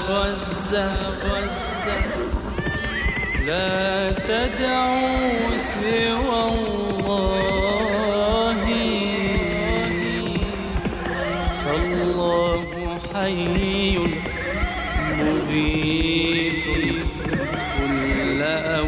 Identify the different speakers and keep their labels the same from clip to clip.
Speaker 1: غزة لا تدعوا سوى الله فالله حي مغيث كل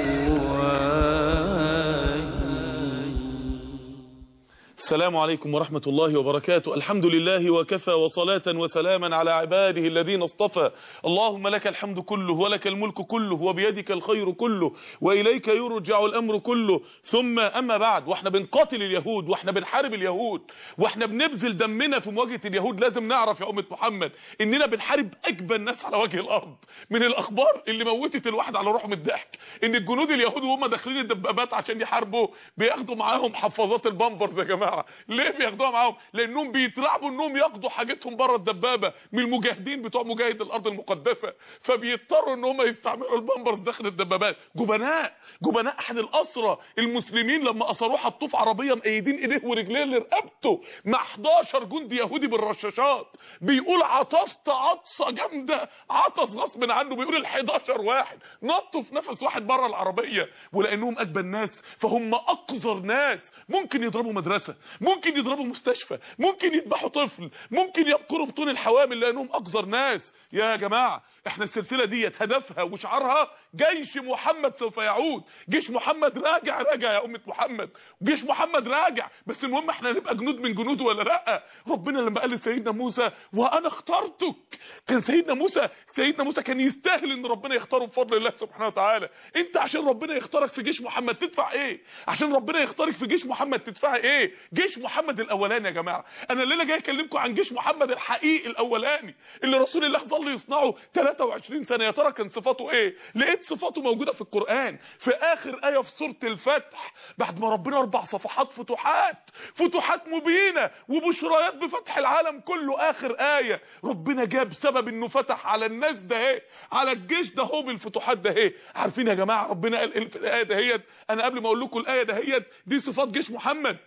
Speaker 1: أواه
Speaker 2: السلام عليكم ورحمة الله وبركاته الحمد لله وكفى وصلاة وسلاما على عباده الذين اصطفى اللهم لك الحمد كله ولك الملك كله وبيدك الخير كله وإليك يرجع الأمر كله ثم أما بعد واحنا بنقاتل اليهود واحنا بنحارب اليهود واحنا بنبذل دمنا في مواجهة اليهود لازم نعرف يا أمة محمد إننا بنحارب أجبن ناس على وجه الأرض من الأخبار اللي موتت الواحد على روحه من الضحك إن الجنود اليهود وهم داخلين الدبابات عشان يحاربوا بياخدوا معاهم حفاظات البامبرز يا جماعة ليه بياخدوها معاهم لانهم بيترعبوا انهم ياخدوا حاجتهم بره الدبابه من المجاهدين بتوع مجاهد الارض المقدسه فبيضطروا ان هم يستعملوا البامبرز داخل الدبابات جبناء جبناء احد الاسرى المسلمين لما اسروه حطوه في عربيه مقيدين ايديه ورجليه لرقبته مع 11 جندي يهودي بالرشاشات بيقول عطست عطسه جامده عطس غصب عنه بيقول ال 11 واحد نطوا في نفس واحد بره العربيه ولانهم اجبن ناس فهم اقذر ناس ممكن يضربوا مدرسه ممكن يضربوا مستشفى ممكن يذبحوا طفل ممكن يبقروا بطون الحوامل لانهم اقذر ناس يا جماعه احنا السلسله ديت هدفها وشعارها جيش محمد سوف يعود جيش محمد راجع راجع يا امه محمد جيش محمد راجع بس المهم احنا نبقى جنود من جنوده ولا لا ربنا لما قال لسيدنا موسى وانا اخترتك كان سيدنا موسى سيدنا موسى كان يستاهل ان ربنا يختاره بفضل الله سبحانه وتعالى انت عشان ربنا يختارك في جيش محمد تدفع ايه عشان ربنا يختارك في جيش محمد تدفع ايه جيش محمد الاولاني يا جماعه انا الليله جاي اكلمكم عن جيش محمد الحقيقي الاولاني اللي رسول الله ظل يصنعه 23 سنه يا ترى كان صفاته ايه لقيت صفاته موجوده في القران في اخر ايه في سوره الفتح بعد ما ربنا اربع صفحات فتوحات فتوحات مبينه وبشريات بفتح العالم كله اخر ايه ربنا جاب سبب انه فتح على الناس ده اهي على الجيش ده هو بالفتوحات ده اهي عارفين يا جماعه ربنا قال إيه في الايه دهيت انا قبل ما اقول لكم الايه دهيت دي صفات جيش محمد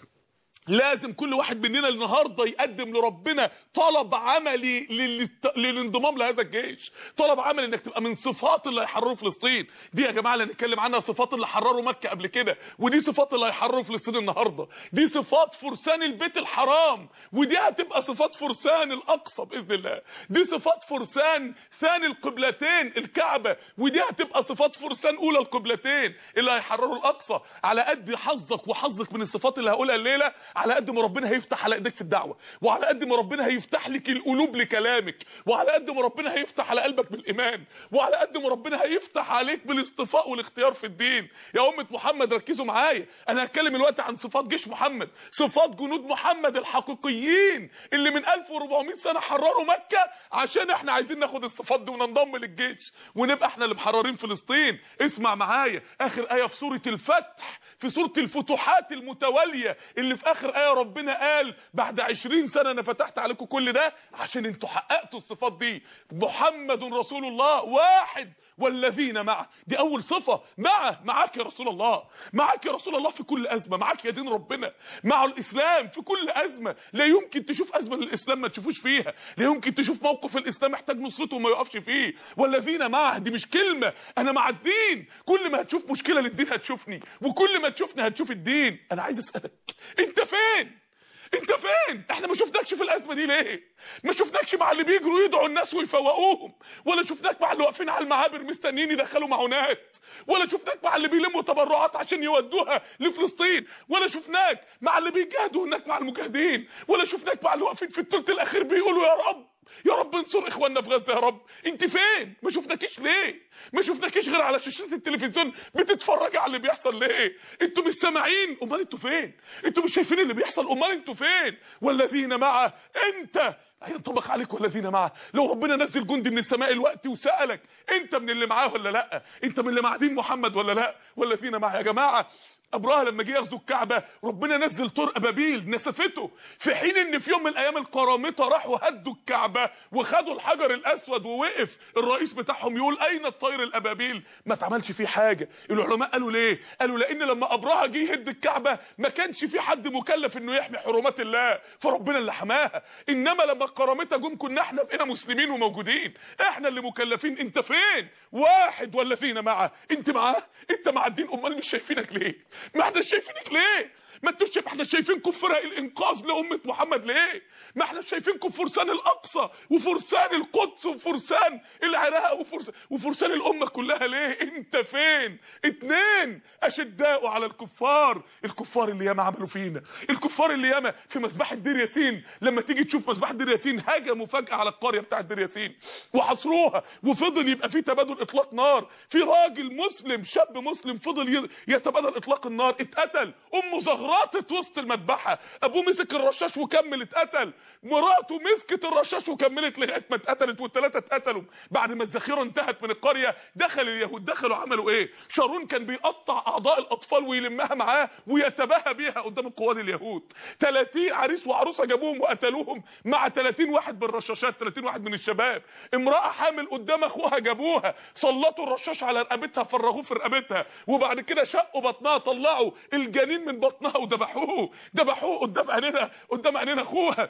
Speaker 2: لازم كل واحد مننا النهارده يقدم لربنا طلب عملي للست... للانضمام لهذا الجيش طلب عملي انك تبقى من صفات اللي هيحرروا فلسطين دي يا جماعه اللي هنتكلم عنها صفات اللي حرروا مكه قبل كده ودي صفات اللي هيحرروا فلسطين النهارده دي صفات فرسان البيت الحرام ودي هتبقى صفات فرسان الاقصى باذن الله دي صفات فرسان ثاني القبلتين الكعبه ودي هتبقى صفات فرسان اولى القبلتين اللي هيحرروا الاقصى على قد حظك وحظك من الصفات اللي هقولها الليله على قد ما ربنا هيفتح على ايديك في الدعوه وعلى قد ما ربنا هيفتح لك القلوب لكلامك وعلى قد ما ربنا هيفتح على قلبك بالايمان وعلى قد ما ربنا هيفتح عليك بالاصطفاء والاختيار في الدين يا امه محمد ركزوا معايا انا هتكلم الوقت عن صفات جيش محمد صفات جنود محمد الحقيقيين اللي من 1400 سنه حرروا مكه عشان احنا عايزين ناخد الصفات دي وننضم للجيش ونبقى احنا اللي محررين فلسطين اسمع معايا اخر ايه في سوره الفتح في سوره الفتوحات المتواليه اللي في اخر ايه ربنا قال بعد 20 سنه انا فتحت عليكم كل ده عشان انتوا حققتوا الصفات دي محمد رسول الله واحد والذين معه دي اول صفه معه معاك يا رسول الله معاك يا رسول الله في كل ازمه معاك يا دين ربنا مع الاسلام في كل ازمه لا يمكن تشوف ازمه للاسلام ما تشوفوش فيها لا يمكن تشوف موقف الاسلام محتاج نصرته وما يقفش فيه والذين معه دي مش كلمه انا مع الدين كل ما هتشوف مشكله للدين هتشوفني وكل ما تشوفني هتشوف الدين انا عايز اسالك انت فين انت فين احنا ما شفناكش في الازمه دي ليه ما شفناكش مع اللي بيجروا يدعوا الناس ويفوقوهم ولا شفناك مع اللي واقفين على المعابر مستنيين يدخلوا معونات ولا شفناك مع اللي بيلموا تبرعات عشان يودوها لفلسطين ولا شفناك مع اللي بيجاهدوا هناك مع المجاهدين ولا شفناك مع اللي واقفين في الثلث الاخير بيقولوا يا رب يا رب انصر اخواننا في غزه يا رب انت فين ما شفناكيش ليه ما شفناكيش غير على شاشات التلفزيون بتتفرجي على اللي بيحصل ليه انتوا مش سامعين امال انتوا فين انتوا مش شايفين اللي بيحصل امال انتوا فين والذين معه انت هينطبق عليك والذين معه لو ربنا نزل جندي من السماء الوقت وسالك انت من اللي معاه ولا لا انت من اللي مع دين محمد ولا لا والذين معه يا جماعه ابراهه لما جه ياخدوا الكعبه ربنا نزل طور ابابيل نسفته في حين ان في يوم من الايام القرامطه راحوا هدوا الكعبه وخدوا الحجر الاسود ووقف الرئيس بتاعهم يقول اين الطير الابابيل ما اتعملش فيه حاجه العلماء قالوا ليه قالوا لان لما ابراهه جه يهد الكعبه ما كانش في حد مكلف انه يحمي حرمات الله فربنا اللي حماها انما لما القرامطه جم كنا احنا بقينا مسلمين وموجودين احنا اللي مكلفين انت فين واحد والذين معه انت معاه انت مع الدين امال مش شايفينك ليه ما احنا شايفينك ليه ما انتوش شايف احنا شايفينكم فرق الانقاذ لامه محمد ليه ما احنا شايفينكم فرسان الاقصى وفرسان القدس وفرسان العراق وفرسان, وفرسان الامه كلها ليه انت فين اتنين اشداء على الكفار الكفار اللي ياما عملوا فينا الكفار اللي ياما في مسبحه دير ياسين لما تيجي تشوف مسبحه دير ياسين هجموا فجاه على القريه بتاعه دير ياسين وحصروها وفضل يبقى في تبادل اطلاق نار في راجل مسلم شاب مسلم فضل يتبادل اطلاق النار اتقتل امه زغرطت وسط المذبحه ابوه مسك الرشاش وكمل اتقتل مراته مسكت الرشاش وكملت لغايه ما اتقتلت والثلاثه اتقتلوا بعد ما الذخيره انتهت من القريه دخل اليهود دخلوا عملوا ايه شارون كان بيقطع اعضاء الاطفال ويلمها معاه ويتباهى بيها قدام القواد اليهود 30 عريس وعروسه جابوهم وقتلوهم مع 30 واحد بالرشاشات 30 واحد من الشباب امراه حامل قدام اخوها جابوها سلطوا الرشاش على رقبتها فرغوه في رقبتها وبعد كده شقوا بطنها طلعوا الجنين من بطنها وذبحوه ذبحوه قدام عينينا قدام عينينا اخوها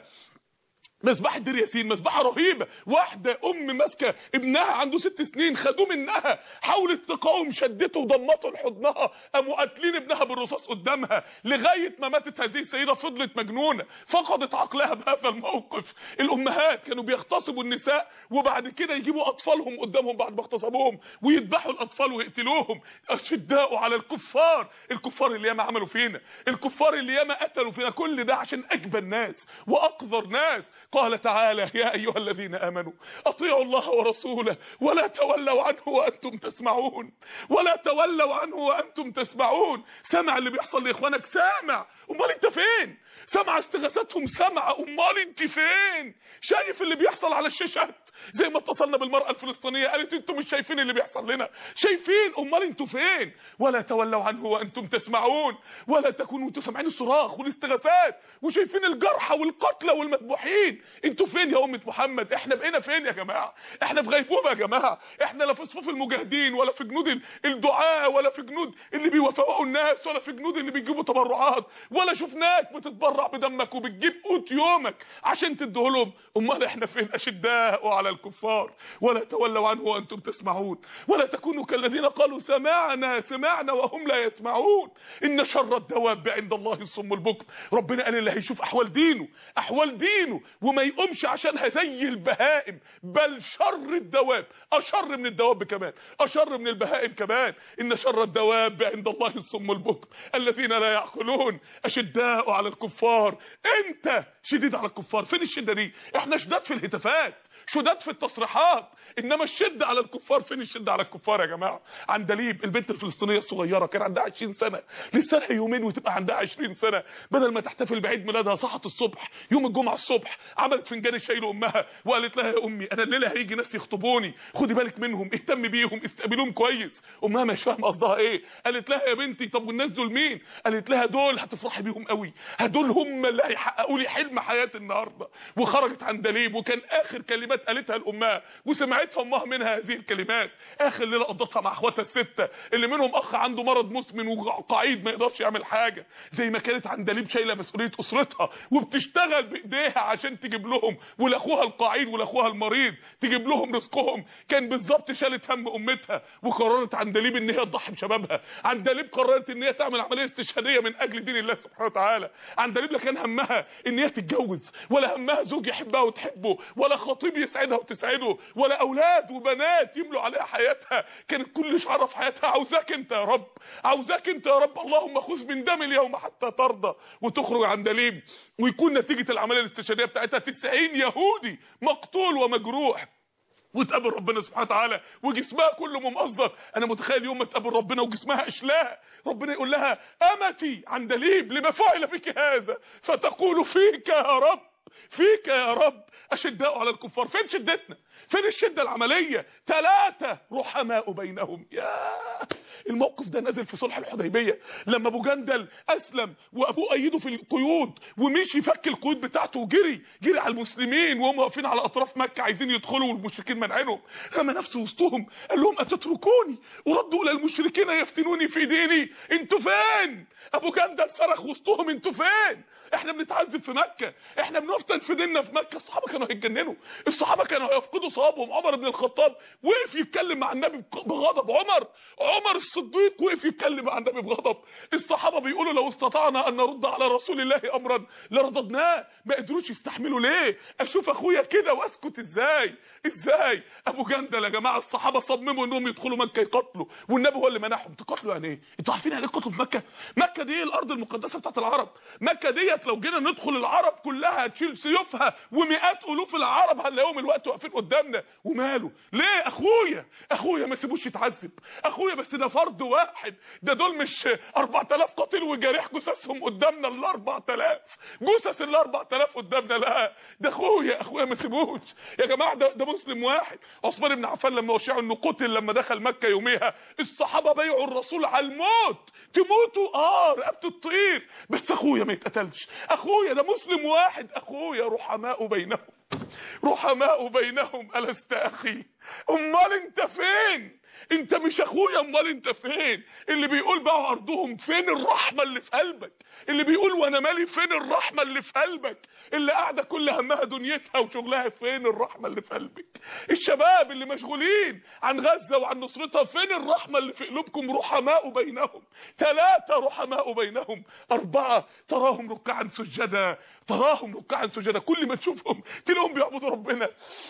Speaker 2: مذبحه دير ياسين مذبحه رهيبه واحده ام ماسكه ابنها عنده ست سنين خدوه منها حاولت تقاوم شدته وضمته لحضنها قاموا قاتلين ابنها بالرصاص قدامها لغايه ما ماتت هذه السيده فضلت مجنونه فقدت عقلها بهذا الموقف الامهات كانوا بيغتصبوا النساء وبعد كده يجيبوا اطفالهم قدامهم بعد ما اغتصبوهم ويذبحوا الاطفال ويقتلوهم اشداء على الكفار الكفار اللي ياما عملوا فينا الكفار اللي ياما قتلوا فينا كل ده عشان اجبن ناس واقذر ناس قال تعالى يا ايها الذين امنوا اطيعوا الله ورسوله ولا تولوا عنه وانتم تسمعون ولا تولوا عنه وانتم تسمعون سمع اللي بيحصل لاخوانك سامع امال انت فين سمع استغاثتهم سمع امال انت فين شايف اللي بيحصل على الشاشات زي ما اتصلنا بالمرأة الفلسطينية قالت انتم مش شايفين اللي بيحصل لنا شايفين امال انتوا فين ولا تولوا عنه وانتم تسمعون ولا تكونوا انتوا سامعين الصراخ والاستغاثات وشايفين الجرحى والقتلى والمذبوحين انتوا فين يا امه محمد احنا بقينا فين يا جماعه احنا في غيبوبه يا جماعه احنا لا في صفوف المجاهدين ولا في جنود الدعاء ولا في جنود اللي بيوفقوا الناس ولا في جنود اللي بيجيبوا تبرعات ولا شفناك بتتبرع بدمك وبتجيب قوت يومك عشان تديهولهم امال احنا فين اشداء على الكفار ولا تولوا عنه وانتم تسمعون ولا تكونوا كالذين قالوا سمعنا سمعنا وهم لا يسمعون ان شر الدواب عند الله الصم البكم ربنا قال اللي هيشوف احوال دينه احوال دينه وما يقومش عشانها زي البهائم بل شر الدواب اشر من الدواب كمان اشر من البهائم كمان ان شر الدواب عند الله الصم البكم الذين لا يعقلون اشداء على الكفار انت شديد على الكفار فين الشده دي احنا شداد في الهتافات شداد في التصريحات انما الشده على الكفار فين الشده على الكفار يا جماعه عندليب البنت الفلسطينيه الصغيره كان عندها 20 سنه لسه لها يومين وتبقى عندها 20 سنه بدل ما تحتفل بعيد ميلادها صحت الصبح يوم الجمعه الصبح عملت فنجان الشاي لامها وقالت لها يا امي انا الليله هيجي ناس يخطبوني خدي بالك منهم اهتم بيهم استقبلوهم كويس امها مش فاهمه قصدها ايه قالت لها يا بنتي طب والناس دول مين قالت لها دول هتفرحي بيهم قوي هدول هم اللي هيحققوا لي حلم حياتي النهارده وخرجت عندليب وكان اخر كلمات قالتها لامها وسمعتها امها منها هذه الكلمات اخر ليله قضتها مع اخواتها السته اللي منهم اخ عنده مرض مزمن وقعيد ما يقدرش يعمل حاجه زي ما كانت عندليب شايله مسؤوليه اسرتها وبتشتغل بايديها عشان تجيب لهم ولاخوها القعيد ولاخوها المريض تجيب لهم رزقهم كان بالظبط شالت هم امتها وقررت عندليب ان هي تضحي بشبابها عندليب قررت ان هي تعمل عمليه استشهاديه من اجل دين الله سبحانه وتعالى عندليب لا كان همها ان هي تتجوز ولا همها زوج يحبها وتحبه ولا خطيب يسعدها وتسعده ولا اولاد وبنات يملوا عليها حياتها كانت كل شعره في حياتها عاوزاك انت يا رب عاوزاك انت يا رب اللهم خذ من دم اليوم حتى ترضى وتخرج عندليب ويكون نتيجه العمليه الاستشهاديه بتاعتها 90 يهودي مقتول ومجروح وتقابل ربنا سبحانه وتعالى وجسمها كله ممزق انا متخيل يوم ما تقابل ربنا وجسمها اشلاء ربنا يقول لها امتي عندليب لما فعل بك هذا فتقول فيك يا رب فيك يا رب اشداء على الكفار فين شدتنا فين الشده العمليه ثلاثه رحماء بينهم يا الموقف ده نازل في صلح الحديبيه لما ابو جندل اسلم وابوه ايده في القيود ومشي فك القيود بتاعته وجري جري على المسلمين وهم واقفين على اطراف مكه عايزين يدخلوا والمشركين منعينهم رمى نفسه وسطهم قال لهم اتتركوني وردوا الى المشركين يفتنوني في ديني انتوا فين ابو جندل صرخ وسطهم انتوا فين احنا بنتعذب في مكه احنا بنفتن في ديننا في مكه الصحابه كانوا هيتجننوا الصحابه كانوا هيفقدوا صوابهم عمر بن الخطاب وقف يتكلم مع النبي بغضب عمر عمر الصديق وقف يتكلم مع النبي بغضب الصحابه بيقولوا لو استطعنا ان نرد على رسول الله امرا لرددناه ما قدروش يستحملوا ليه اشوف اخويا كده واسكت ازاي ازاي ابو جندل يا جماعه الصحابه صمموا انهم يدخلوا مكه يقاتلوا والنبي هو اللي منعهم تقاتلوا يعني ايه انتوا عارفين يعني ايه قتلوا في مكه مكه دي الارض المقدسه بتاعت العرب مكه ديت لو جينا ندخل العرب كلها هتشيل سيوفها ومئات الوف العرب هنلاقيهم الوقت واقفين قدامنا وماله ليه اخويا اخويا ما سيبوش يتعذب اخويا بس ده فرد واحد ده دول مش 4000 قتيل وجريح جثثهم قدامنا ال 4000 جثث ال 4000 قدامنا لا ده اخويا اخويا ما سيبوش يا جماعه ده, ده مسلم واحد عثمان بن عفان لما وشعوا انه قتل لما دخل مكه يوميها الصحابه بايعوا الرسول على الموت تموتوا اه رقبته تطير بس اخويا ما يتقتلش اخويا ده مسلم واحد اخويا رحماء بينهم رحماء بينهم ألست أخي امال انت فين انت مش اخويا امال انت فين اللي بيقول بقى ارضهم فين الرحمه اللي في قلبك اللي بيقول وانا مالي فين الرحمه اللي في قلبك اللي قاعده كل همها دنيتها وشغلها فين الرحمه اللي في قلبك الشباب اللي مشغولين عن غزه وعن نصرتها فين الرحمه اللي في قلوبكم رحماء بينهم ثلاثه رحماء بينهم اربعه تراهم ركعا سجدا تراهم ركعا سجدا كل ما تشوفهم تلاقيهم بيعبدوا ربنا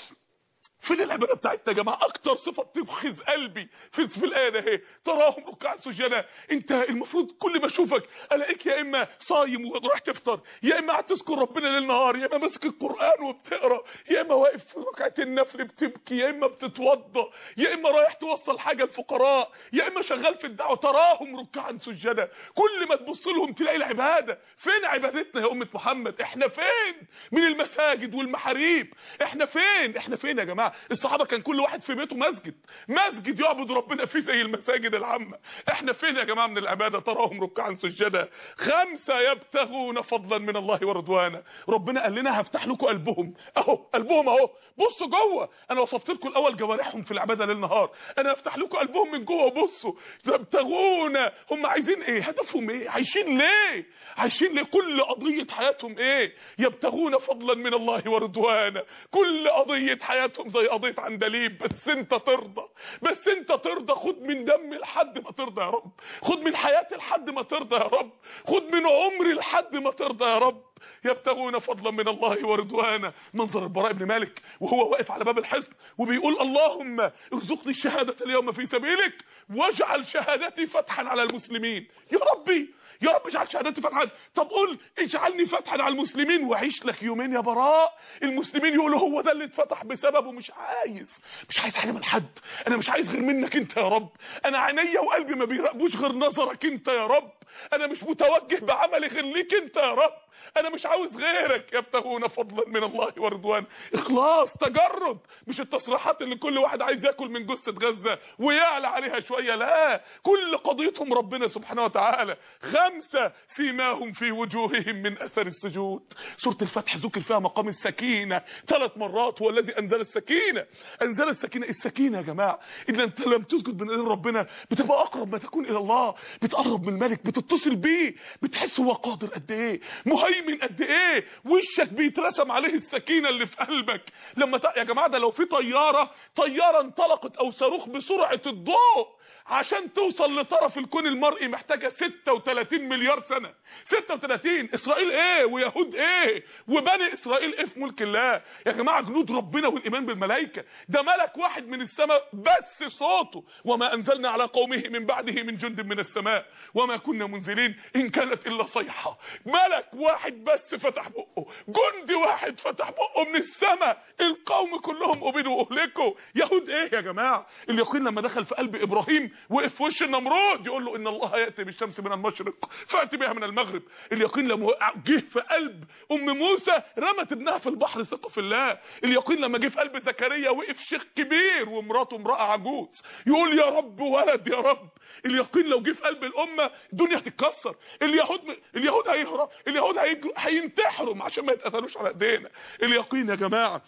Speaker 2: فين العباده بتاعتنا يا جماعه اكتر صفه تبخذ قلبي في, في الايه ده اهي تراهم ركعا سجدا انت المفروض كل ما اشوفك الاقيك يا اما صايم ورايح تفطر يا اما قاعد تذكر ربنا ليل نهار يا اما ماسك القران وبتقرا يا اما واقف في ركعه النفل بتبكي يا اما بتتوضى يا اما رايح توصل حاجه للفقراء يا اما شغال في الدعوه تراهم ركعا سجدا كل ما تبص لهم تلاقي العباده فين عبادتنا يا امه محمد احنا فين من المساجد والمحاريب احنا فين احنا فين يا جماعه الصحابه كان كل واحد في بيته مسجد مسجد يعبد ربنا فيه زي المساجد العامه احنا فين يا جماعه من العباده تراهم ركعا سجدا خمسه يبتغون فضلا من الله ورضوانا ربنا قال لنا هفتح لكم قلبهم اهو قلبهم اهو بصوا جوه انا وصفت لكم الاول جوارحهم في العباده ليل نهار انا هفتح لكم قلبهم من جوه بصوا يبتغون هم عايزين ايه هدفهم ايه عايشين ليه عايشين ليه كل قضيه حياتهم ايه يبتغون فضلا من الله ورضوانا كل قضيه حياتهم زي قضيه عندليب بس انت ترضى بس انت ترضى خد من دمي لحد ما ترضى يا رب خد من حياتي لحد ما ترضى يا رب خد من عمري لحد ما ترضى يا رب يبتغون فضلا من الله ورضوانا منظر البراء بن مالك وهو واقف على باب الحصن وبيقول اللهم ارزقني الشهادة اليوم في سبيلك واجعل شهادتي فتحا على المسلمين يا ربي يا رب اجعل شهادتي فتحا طب قول اجعلني فتحا على المسلمين وعيش لك يومين يا براء المسلمين يقولوا هو ده اللي اتفتح بسببه مش عايز مش عايز حاجه من حد انا مش عايز غير منك انت يا رب انا عينيا وقلبي ما بيراقبوش غير نظرك انت يا رب انا مش متوجه بعملي غير ليك انت يا رب انا مش عاوز غيرك يبتغون فضلا من الله ورضوان اخلاص تجرد مش التصريحات اللي كل واحد عايز ياكل من جثه غزه ويعلى عليها شويه لا كل قضيتهم ربنا سبحانه وتعالى خمسه سيماهم في وجوههم من اثر السجود سوره الفتح ذكر فيها مقام السكينه ثلاث مرات هو الذي انزل السكينه انزل السكينه السكينه يا جماعه ان انت لم تسجد من ايدين ربنا بتبقى اقرب ما تكون الى الله بتقرب من الملك بتتصل بيه بتحس هو قادر قد ايه مهيمن قد ايه وشك بيترسم عليه السكينه اللي في قلبك لما ت... يا جماعه ده لو في طياره طياره انطلقت او صاروخ بسرعه الضوء عشان توصل لطرف الكون المرئي محتاجه 36 مليار سنه 36 اسرائيل ايه ويهود ايه وبني اسرائيل ايه في ملك الله يا جماعه جنود ربنا والايمان بالملائكه ده ملك واحد من السماء بس صوته وما انزلنا على قومه من بعده من جند من السماء وما كنا انا منزلين ان كانت الا صيحه ملك واحد بس فتح بقه جندي واحد فتح بقه من السماء القوم كلهم ابيدوا واهلكوا يهود ايه يا جماعه اليقين لما دخل في قلب ابراهيم وقف في وش النمرود يقول له ان الله ياتي بالشمس من المشرق فاتي بها من المغرب اليقين لما جه في قلب ام موسى رمت ابنها في البحر ثقه في الله اليقين لما جه في قلب زكريا وقف شيخ كبير ومراته امراه عجوز يقول يا رب ولد يا رب اليقين لو جه في قلب الامه الدنيا هتتكسر اليهود اليهود هيهرب اليهود هيجروا هينتحروا عشان ما يتقتلوش على ايدينا اليقين يا جماعه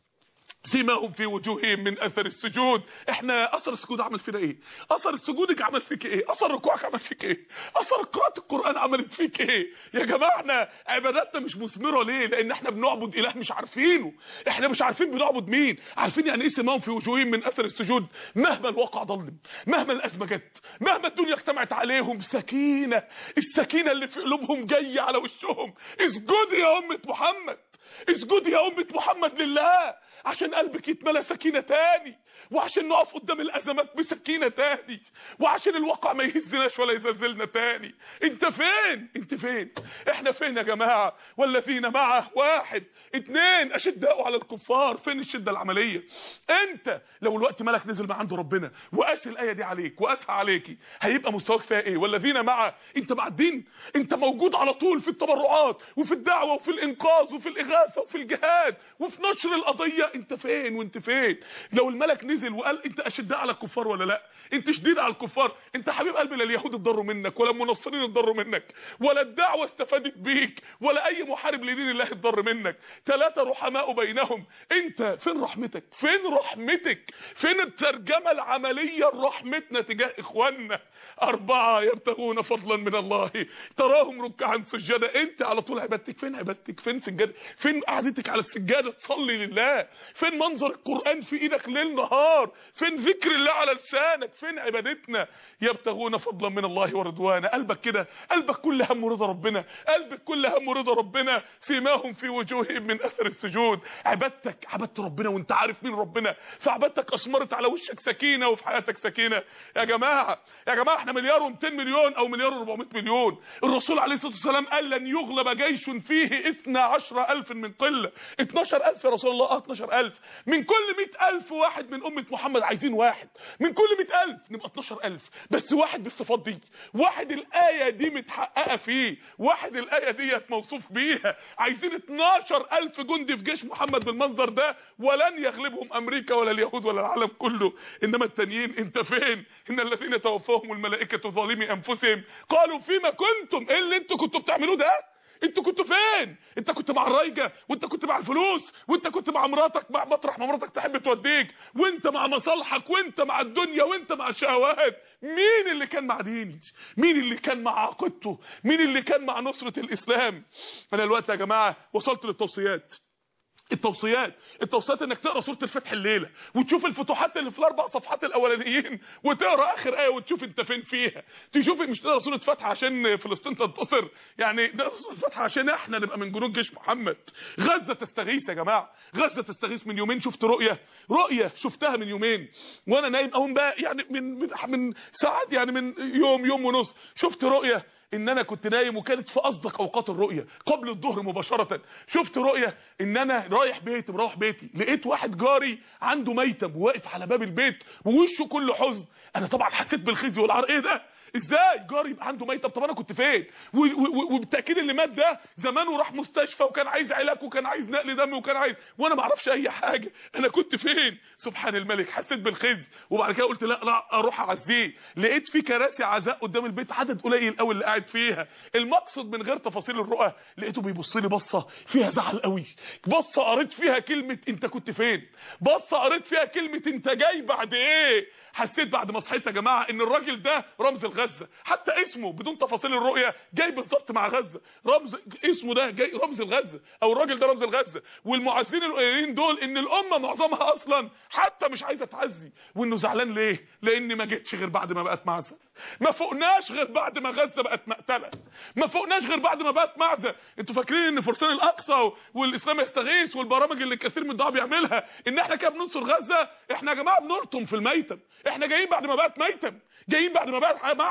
Speaker 2: سيماهم في وجوههم من اثر السجود احنا اثر السجود عمل فينا ايه اثر سجودك عمل فيك ايه اثر ركوعك عمل فيك ايه اثر قراءه القران عملت فيك ايه يا جماعه احنا عباداتنا مش مثمره ليه لان احنا بنعبد اله مش عارفينه احنا مش عارفين بنعبد مين عارفين يعني ايه سيماهم في وجوههم من اثر السجود مهما الواقع ظلم مهما الازمه جت مهما الدنيا اجتمعت عليهم سكينه السكينه اللي في قلوبهم جايه على وشهم اسجدي يا امه محمد اسجدي يا أمة محمد لله عشان قلبك يتملى سكينة تاني وعشان نقف قدام الأزمات بسكينة تاني وعشان الواقع ما يهزناش ولا يزلزلنا تاني انت فين انت فين احنا فين يا جماعة والذين معه واحد اتنين اشداء على الكفار فين الشدة العملية انت لو الوقت ملك نزل من عند ربنا وقاس الآية دي عليك وقاسها عليكي هيبقى مستواك فيها ايه والذين معه انت مع الدين انت موجود على طول في التبرعات وفي الدعوة وفي الانقاذ وفي الاغاثة وفي الجهاد وفي نشر القضية انت فين وانت فين لو الملك نزل وقال انت اشداء على الكفار ولا لا انت شديد على الكفار انت حبيب قلبي لا اليهود اتضروا منك ولا المنصرين اتضروا منك ولا الدعوة استفادت بيك ولا اي محارب لدين الله اتضر منك ثلاثة رحماء بينهم انت فين رحمتك فين رحمتك فين الترجمة العملية لرحمتنا تجاه اخواننا اربعة يبتغون فضلا من الله تراهم ركعا سجدا انت على طول عبادتك فين عبادتك فين سجادة فين قعدتك على السجادة تصلي لله فين منظر القرآن في ايدك ليل نهار فين ذكر الله على لسانك فين عبادتنا يبتغون فضلا من الله ورضوانا قلبك كده قلبك كل هم رضا ربنا قلبك كل هم رضا ربنا سيماهم في وجوههم من اثر السجود عبادتك عبدت ربنا وانت عارف مين ربنا فعبادتك اثمرت على وشك سكينة وفي حياتك سكينة يا جماعة يا جماعة احنا مليار و200 مليون او مليار و400 مليون الرسول عليه الصلاة والسلام قال لن يغلب جيش فيه 12000 من قلة 12000 يا رسول الله اه 12000 من كل 100000 واحد من أمة محمد عايزين واحد من كل 100000 نبقى 12000 بس واحد بالصفات دي واحد الآية دي متحققة فيه واحد الآية ديت موصوف بيها عايزين 12000 جندي في جيش محمد بالمنظر ده ولن يغلبهم أمريكا ولا اليهود ولا العالم كله إنما التانيين انت فين إن الذين توفاهم الملائكة ظالمي أنفسهم قالوا فيما كنتم ايه اللي انتوا كنتوا بتعملوه ده انتوا كنتوا فين انت كنت مع الرايجه وانت كنت مع الفلوس وانت كنت مع مراتك مع مطرح ما مراتك تحب توديك وانت مع مصالحك وانت مع الدنيا وانت مع الشهوات مين اللي كان مع ديني مين اللي كان مع عقيدته مين اللي كان مع نصرة الاسلام انا دلوقتي يا جماعه وصلت للتوصيات التوصيات التوصيات انك تقرا سوره الفتح الليله وتشوف الفتوحات اللي في الاربع صفحات الاولانيين وتقرا اخر ايه وتشوف انت فين فيها تشوف مش تقرا سوره فتح عشان فلسطين تنتصر يعني تقرا سوره فتح عشان احنا نبقى من جنود جيش محمد غزه تستغيث يا جماعه غزه تستغيث من يومين شفت رؤيه رؤيه شفتها من يومين وانا نايم اهون بقى يعني من من, من ساعات يعني من يوم يوم ونص شفت رؤيه ان انا كنت نايم وكانت في اصدق اوقات الرؤيه قبل الظهر مباشره شفت رؤيه ان انا رايح بيتي مروح بيتي لقيت واحد جاري عنده ميتم واقف على باب البيت ووشه كله حزن انا طبعا حسيت بالخزي والعار ايه ده ازاي جاري يبقى عنده ميتم طب انا كنت فين وبالتاكيد اللي مات ده زمانه راح مستشفى وكان عايز علاج وكان عايز نقل دم وكان عايز وانا ما اعرفش اي حاجه انا كنت فين سبحان الملك حسيت بالخزي وبعد كده قلت لا لا اروح اعزيه لقيت في كراسي عزاء قدام البيت عدد قليل قوي اللي قاعد فيها المقصد من غير تفاصيل الرؤى لقيته بيبص لي بصه فيها زعل قوي بصه قريت فيها كلمه انت كنت فين بصه قريت فيها كلمه انت جاي بعد ايه حسيت بعد ما صحيت يا جماعه ان الراجل ده رمز الغزه حتى اسمه بدون تفاصيل الرؤيه جاي بالظبط مع غزه رمز اسمه ده جاي رمز الغزه او الراجل ده رمز الغزه والمعزين القليلين دول ان الامه معظمها اصلا حتى مش عايزه تعزي وانه زعلان ليه لان ما جتش غير بعد ما بقت معزه ما فوقناش غير بعد ما غزه بقت مقتله ما فوقناش غير بعد ما بقت معزه انتوا فاكرين ان فرسان الاقصى والاسلام يستغيث والبرامج اللي كثير من الدعاء بيعملها ان احنا كده بننصر غزه احنا يا جماعه بنلطم في الميتم احنا جايين بعد ما بقت ميتم جايين بعد ما بقت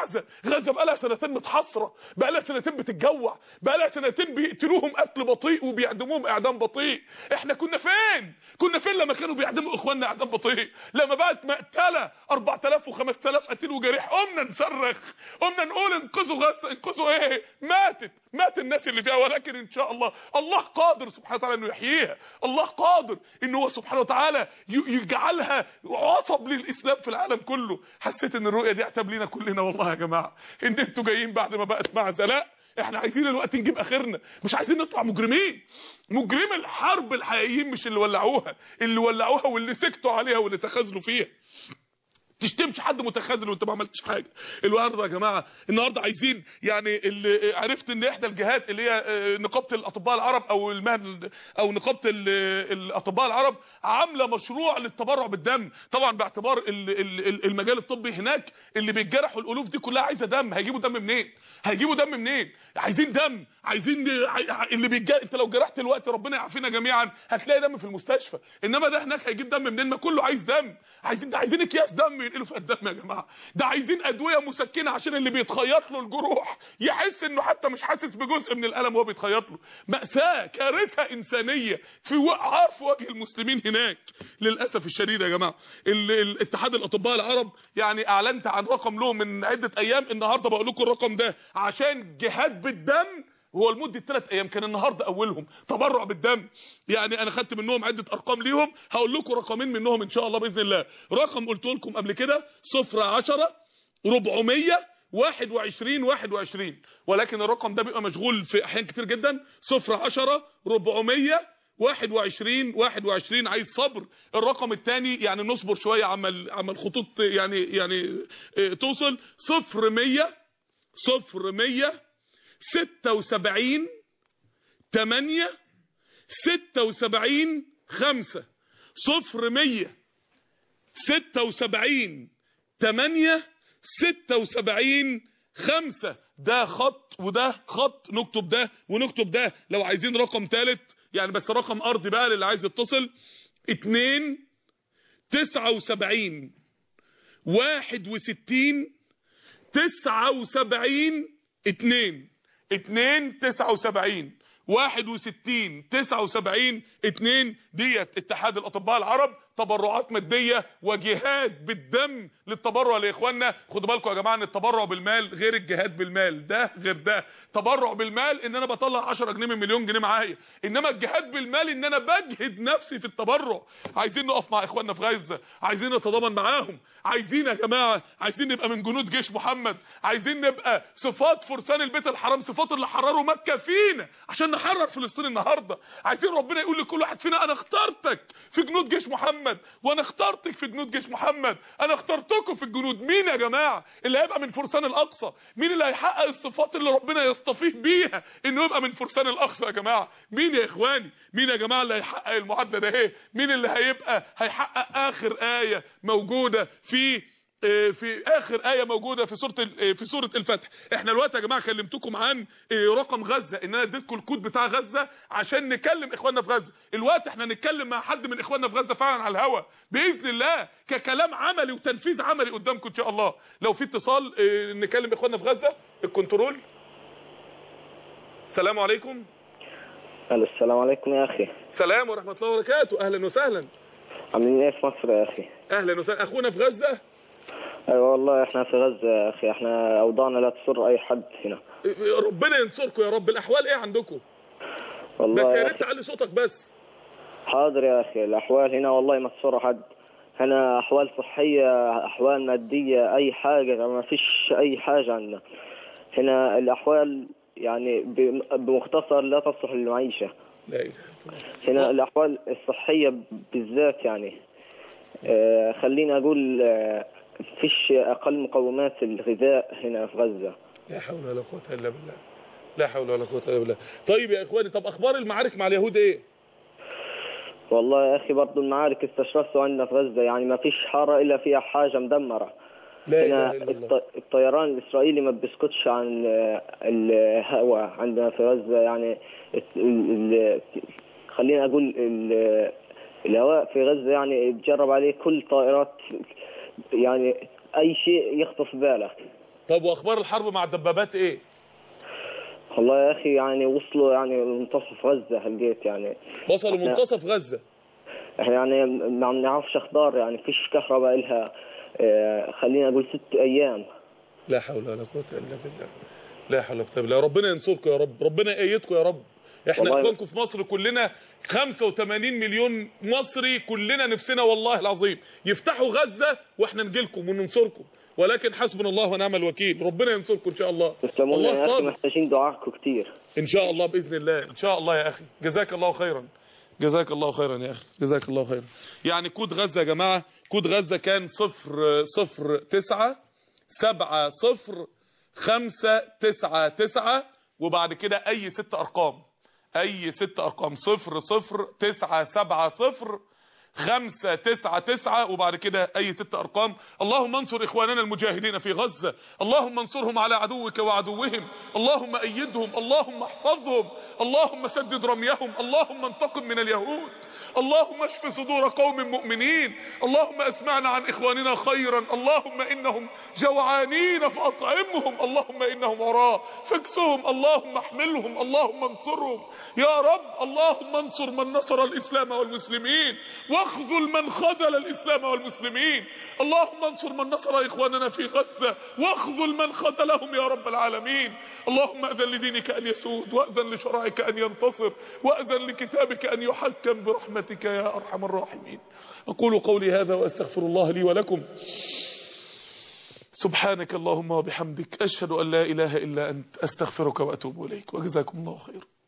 Speaker 2: غزه غزه بقى لها سنتين متحصره بقى لها سنتين بتتجوع بقى لها سنتين بيقتلوهم قتل بطيء وبيعدموهم اعدام بطيء احنا كنا فين كنا فين لما كانوا بيعدموا اخواننا اعدام بطيء لما بقت مقتله 4000 و5000 قتيل وجريح قمنا نصرخ قمنا نقول انقذوا غزه انقذوا ايه ماتت مات الناس اللي فيها ولكن ان شاء الله الله قادر سبحانه وتعالى انه يحييها الله قادر انه هو سبحانه وتعالى ي- يجعلها عصب للاسلام في العالم كله حسيت ان الرؤيه دي عتاب لينا كلنا والله يا جماعه ان انتوا جايين بعد ما بقت معزه لا احنا عايزين الوقت نجيب اخرنا مش عايزين نطلع مجرمين مجرم الحرب الحقيقيين مش اللي ولعوها اللي ولعوها واللي سكتوا عليها واللي تخاذلوا فيها تشتمش حد متخاذل وانت ما عملتش حاجه النهارده يا جماعه النهارده عايزين يعني اللي عرفت ان احدى الجهات اللي هي آه، نقابه الاطباء العرب او المهن او نقابه ال- الاطباء العرب عامله مشروع للتبرع بالدم طبعا باعتبار ال- ال- ال- المجال الطبي هناك اللي بيتجرحوا الالوف دي كلها عايزه دم هيجيبوا دم منين هيجيبوا دم منين عايزين دم عايزين اللي بيتجرح انت لو جرحت الوقت ربنا يعافينا جميعا هتلاقي دم في المستشفى انما ده هناك هيجيب دم منين ما كله عايز دم عايزين ده عايزين اكياس دم ينقلوا في الدم يا جماعه ده عايزين ادويه مسكنه عشان اللي بيتخيط له الجروح يحس انه حتى مش حاسس بجزء من الالم وهو بيتخيط له ماساه كارثه انسانيه في وقعه في وجه المسلمين هناك للاسف الشديد يا جماعه ال- ال- اتحاد الاطباء العرب يعني اعلنت عن رقم له من عده ايام النهارده بقول لكم الرقم ده عشان جهاد بالدم هو لمده ثلاث ايام كان النهارده اولهم تبرع بالدم يعني انا خدت منهم عده ارقام ليهم هقول لكم رقمين منهم ان شاء الله باذن الله رقم قلت لكم قبل كده 0 10 400 21 21 ولكن الرقم ده بيبقى مشغول في احيان كتير جدا 0 10 400 21 21 عايز صبر الرقم الثاني يعني نصبر شويه عما ال- عما الخطوط يعني يعني اه، توصل 0 100 0 100 76 8 76 5 0 100 76 8 76 5 ده خط وده خط نكتب ده ونكتب ده لو عايزين رقم ثالث يعني بس رقم ارضي بقى للي عايز يتصل 2 79 61 79 2 2 79 61 79 2 ديت اتحاد الاطباء العرب تبرعات ماديه وجهاد بالدم للتبرع لاخواننا خدوا بالكم يا جماعه ان التبرع بالمال غير الجهاد بالمال ده غير ده تبرع بالمال ان انا بطلع 10 جنيه من مليون جنيه معايا انما الجهاد بالمال ان انا بجهد نفسي في التبرع عايزين نقف مع اخواننا في غزه عايزين نتضامن معاهم عايزين يا جماعه عايزين نبقى من جنود جيش محمد عايزين نبقى صفات فرسان البيت الحرام صفات اللي حرروا مكه فينا عشان نحرر فلسطين النهارده عايزين ربنا يقول لكل واحد فينا انا اخترتك في جنود جيش محمد وانا اخترتك في جنود جيش محمد انا اخترتكم في الجنود مين يا جماعه اللي هيبقى من فرسان الاقصى مين اللي هيحقق الصفات اللي ربنا يصطفيه بيها انه يبقى من فرسان الاقصى يا جماعه مين يا اخواني مين يا جماعه اللي هيحقق المعادله ده ايه مين اللي هيبقى هيحقق اخر ايه موجوده في آه، في اخر ايه موجوده في سوره ال- آه، في سوره الفتح احنا دلوقتي يا جماعه كلمتكم عن آه، رقم غزه ان انا اديتكم الكود بتاع غزه عشان نكلم اخواننا في غزه الوقت احنا نتكلم مع حد من اخواننا في غزه فعلا على الهوا باذن الله ككلام عملي وتنفيذ عملي قدامكم ان شاء الله لو في اتصال آه، نكلم اخواننا في غزه الكنترول السلام عليكم
Speaker 3: الو السلام عليكم يا اخي
Speaker 2: سلام ورحمه الله وبركاته اهلا وسهلا
Speaker 3: عاملين ايه في مصر يا اخي
Speaker 2: اهلا وسهلا اخونا في غزه
Speaker 3: ايوه والله احنا في غزه يا اخي احنا اوضاعنا لا تسر اي حد هنا
Speaker 2: آه، ربنا ينصركم يا رب الاحوال ايه عندكم بس
Speaker 3: والله
Speaker 2: يا
Speaker 3: يا
Speaker 2: ريت
Speaker 3: اخي
Speaker 2: تعلي صوتك بس
Speaker 3: حاضر يا اخي الاحوال هنا والله ما تسر حد هنا احوال صحيه احوال ماديه اي حاجه ما فيش اي حاجه عندنا هنا الاحوال يعني بم- بمختصر لا تصلح للمعيشه
Speaker 2: لا اله
Speaker 3: هنا الاحوال الصحيه بالذات يعني آه خليني اقول آه فيش اقل مقومات الغذاء هنا في غزه
Speaker 2: لا حول ولا قوه الا بالله لا حول ولا قوه الا بالله طيب يا اخواني طب اخبار المعارك مع اليهود ايه
Speaker 3: والله يا اخي برضو المعارك استشرفوا عندنا في غزه يعني ما فيش حاره الا فيها حاجه مدمره
Speaker 2: لا
Speaker 3: هنا
Speaker 2: اله الا الله
Speaker 3: الط- الطيران الاسرائيلي ما بيسكتش عن آه، الهواء عندنا في غزه يعني ال- ال- خليني اقول ال- الهواء في غزه يعني بتجرب عليه كل طائرات يعني اي شيء يخطف بالك
Speaker 2: طب واخبار الحرب مع الدبابات ايه
Speaker 3: والله يا اخي يعني وصلوا يعني منتصف غزه هلقيت يعني
Speaker 2: وصلوا
Speaker 3: إحنا-
Speaker 2: منتصف غزة
Speaker 3: احنا يعني ما عم نعرفش اخبار يعني فيش كهرباء إلها آه، خلينا نقول ست ايام
Speaker 2: لا حول ولا قوة الا بالله لا حول ولا قوة الا بالله ربنا ينصركم يا رب ربنا يأيدكم يا رب احنا
Speaker 3: والله-
Speaker 2: اخوانكم في مصر كلنا 85 مليون مصري كلنا نفسنا والله العظيم يفتحوا غزة واحنا نجيلكم وننصركم ولكن حسبنا الله ونعم الوكيل ربنا ينصركم ان شاء الله
Speaker 3: تسلمونا يا
Speaker 2: الله
Speaker 3: اخي
Speaker 2: صادق
Speaker 3: محتاجين دعائكم كثير
Speaker 2: ان شاء الله باذن الله ان شاء الله يا اخي جزاك الله خيرا جزاك الله خيرا يا اخي جزاك الله خيرا يعني كود غزه يا جماعه كود غزه كان صفر صفر تسعة سبعة صفر خمسة تسعة تسعة وبعد كده اي ست ارقام اي ست ارقام صفر صفر تسعة سبعة صفر خمسة تسعة تسعة وبعد كده أي ست أرقام اللهم انصر إخواننا المجاهدين في غزة اللهم انصرهم على عدوك وعدوهم اللهم أيدهم اللهم احفظهم اللهم سدد رميهم اللهم انتقم من اليهود اللهم اشف صدور قوم مؤمنين اللهم اسمعنا عن إخواننا خيرا اللهم إنهم جوعانين فأطعمهم اللهم إنهم عراة فاكسهم اللهم احملهم اللهم انصرهم يا رب اللهم انصر من نصر الإسلام والمسلمين واخذل من خذل الإسلام والمسلمين اللهم انصر من نصر إخواننا في غزة واخذل من خذلهم يا رب العالمين اللهم أذن لدينك أن يسود وأذن لشرعك أن ينتصر وأذن لكتابك أن يحكم برحمتك يا أرحم الراحمين أقول قولي هذا وأستغفر الله لي ولكم سبحانك اللهم وبحمدك أشهد أن لا إله إلا أنت أستغفرك وأتوب إليك وجزاكم الله خيرا